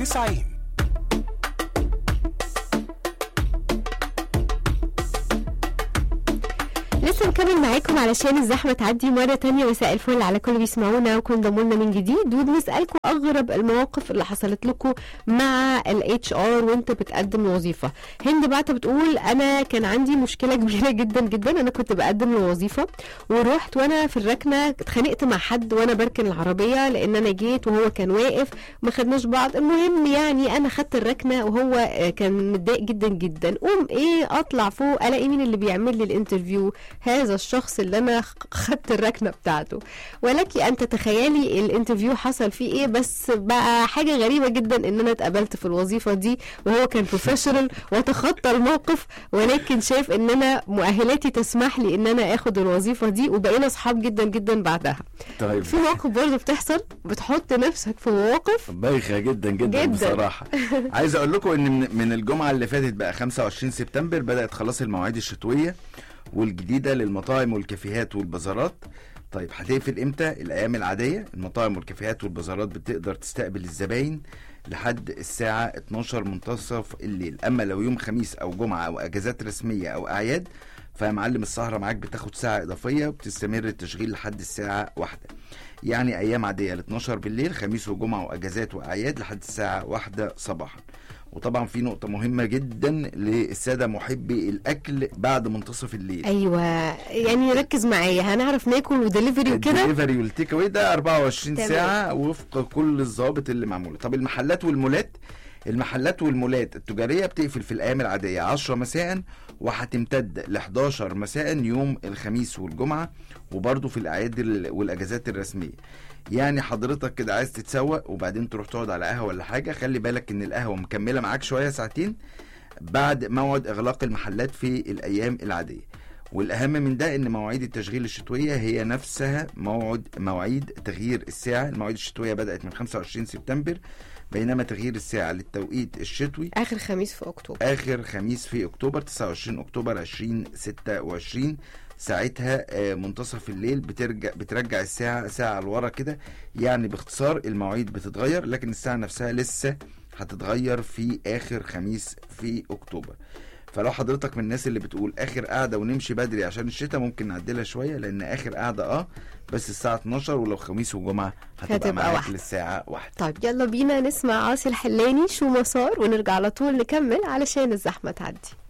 90 لسه مكمل معاكم علشان الزحمه تعدي مره تانية مساء الفل على كل بيسمعونا وكل انضموا لنا من جديد وبنسالكم اغرب المواقف اللي حصلت لكم مع الاتش ار وانت بتقدم الوظيفه هند بعت بتقول انا كان عندي مشكله كبيره جدا جدا انا كنت بقدم الوظيفه ورحت وانا في الركنه اتخانقت مع حد وانا بركن العربيه لان انا جيت وهو كان واقف ما خدناش بعض المهم يعني انا خدت الركنه وهو آه، كان متضايق جدا جدا قوم ايه اطلع فوق الاقي مين اللي بيعمل لي الانترفيو هذا الشخص اللي انا خ- خدت الركنه بتاعته ولك ان تتخيلي الانترفيو حصل فيه ايه بس بقى حاجه غريبه جدا ان انا اتقبلت في الوظيفه دي وهو كان بروفيشنال وتخطى الموقف ولكن شايف ان انا مؤهلاتي تسمح لي ان انا اخد الوظيفه دي وبقينا اصحاب جدا جدا بعدها طيب في مواقف برضه بتحصل بتحط نفسك في مواقف بايخه جدا جدا, جداً. بصراحه عايز اقول لكم ان من, من الجمعه اللي فاتت بقى 25 سبتمبر بدات خلاص المواعيد الشتويه والجديده للمطاعم والكافيهات والبازارات طيب هتقفل امتى الايام العاديه المطاعم والكافيهات والبازارات بتقدر تستقبل الزباين لحد الساعة 12 منتصف الليل أما لو يوم خميس أو جمعة أو أجازات رسمية أو أعياد فيا معلم السهرة معاك بتاخد ساعة إضافية وبتستمر التشغيل لحد الساعة واحدة يعني أيام عادية ل 12 بالليل خميس وجمعة وأجازات وأعياد لحد الساعة واحدة صباحا وطبعا في نقطة مهمة جدا للسادة محبي الأكل بعد منتصف الليل ايوه يعني ركز معايا هنعرف ناكل ودليفري وكده الدليفري والتيك اواي ده 24 تمام. ساعه وفق كل الضوابط اللي معموله طب المحلات والمولات المحلات والمولات التجاريه بتقفل في الايام العاديه 10 مساء وهتمتد ل 11 مساء يوم الخميس والجمعه وبرضه في الاعياد ال- والاجازات الرسميه يعني حضرتك كده عايز تتسوق وبعدين تروح تقعد على قهوه ولا حاجه خلي بالك ان القهوه مكمله معاك شويه ساعتين بعد موعد اغلاق المحلات في الايام العاديه والاهم من ده ان مواعيد التشغيل الشتويه هي نفسها موعد مواعيد تغيير الساعه المواعيد الشتويه بدات من 25 سبتمبر بينما تغيير الساعه للتوقيت الشتوي اخر خميس في اكتوبر اخر خميس في اكتوبر 29 اكتوبر 2026 ساعتها آه، منتصف الليل بترجع بترجع الساعه ساعه لورا كده يعني باختصار المواعيد بتتغير لكن الساعه نفسها لسه هتتغير في اخر خميس في اكتوبر فلو حضرتك من الناس اللي بتقول اخر قعده ونمشي بدري عشان الشتاء ممكن نعدلها شويه لان اخر قعده اه بس الساعه 12 ولو خميس وجمعه هتبقى, هتبقى معاك واحدة. للساعه واحدة طيب يلا بينا نسمع عاصي الحلاني شو مسار ونرجع على طول نكمل علشان الزحمه تعدي